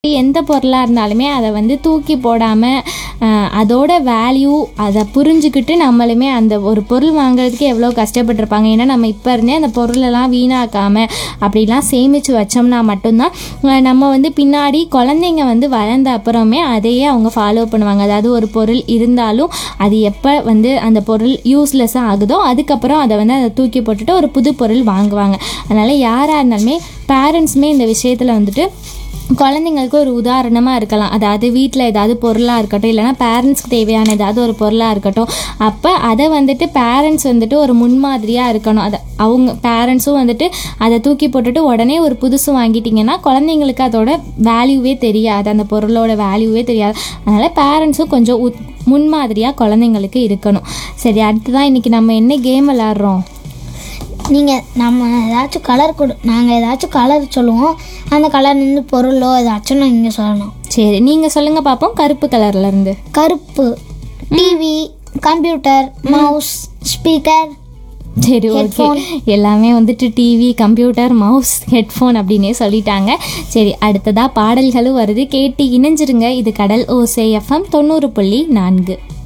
எந்த பொருளாக இருந்தாலுமே அதை வந்து தூக்கி போடாமல் அதோட வேல்யூ அதை புரிஞ்சுக்கிட்டு நம்மளுமே அந்த ஒரு பொருள் வாங்குறதுக்கு எவ்வளோ கஷ்டப்பட்டிருப்பாங்க ஏன்னா நம்ம இப்போ இருந்தே அந்த பொருளெல்லாம் வீணாக்காமல் அப்படிலாம் சேமித்து வச்சோம்னா மட்டும்தான் அஹ் நம்ம வந்து பின்னாடி குழந்தைங்க வந்து வளர்ந்த அப்புறமே அதையே அவங்க ஃபாலோ பண்ணுவாங்க அதாவது ஒரு பொருள் இருந்தாலும் அது எப்போ வந்து அந்த பொருள் யூஸ்லெஸ்ஸாக ஆகுதோ அதுக்கப்புறம் அதை வந்து அதை தூக்கி போட்டுட்டு ஒரு புது பொருள் வாங்குவாங்க அதனால் யாராக இருந்தாலுமே பேரண்ட்ஸுமே இந்த விஷயத்தில் வந்துட்டு குழந்தைங்களுக்கு ஒரு உதாரணமாக இருக்கலாம் அதாவது வீட்டில் ஏதாவது பொருளாக இருக்கட்டும் இல்லைனா பேரண்ட்ஸ்க்கு தேவையான ஏதாவது ஒரு பொருளாக இருக்கட்டும் அப்போ அதை வந்துட்டு பேரண்ட்ஸ் வந்துட்டு ஒரு முன்மாதிரியாக இருக்கணும் அதை அவங்க பேரண்ட்ஸும் வந்துட்டு அதை தூக்கி போட்டுட்டு உடனே ஒரு புதுசு வாங்கிட்டிங்கன்னா குழந்தைங்களுக்கு அதோட வேல்யூவே தெரியாது அந்த பொருளோட வேல்யூவே தெரியாது அதனால் பேரண்ட்ஸும் கொஞ்சம் உத் முன்மாதிரியாக குழந்தைங்களுக்கு இருக்கணும் சரி அடுத்ததான் இன்றைக்கி நம்ம என்ன கேம் விளாட்றோம் நீங்கள் நம்ம ஏதாச்சும் கலர் கொடு நாங்கள் ஏதாச்சும் கலர் சொல்லுவோம் அந்த கலர் நின்று பொருளோ ஏதாச்சும் நீங்கள் சொல்லணும் சரி நீங்கள் சொல்லுங்கள் பார்ப்போம் கருப்பு கலர்லேருந்து கருப்பு டிவி கம்ப்யூட்டர் மவுஸ் ஸ்பீக்கர் சரி ஓகே எல்லாமே வந்துட்டு டிவி கம்ப்யூட்டர் மவுஸ் ஹெட்ஃபோன் அப்படின்னே சொல்லிட்டாங்க சரி அடுத்ததாக பாடல்களும் வருது கேட்டு இணைஞ்சிருங்க இது கடல் ஓசை எஃப்எம் தொண்ணூறு புள்ளி நான்கு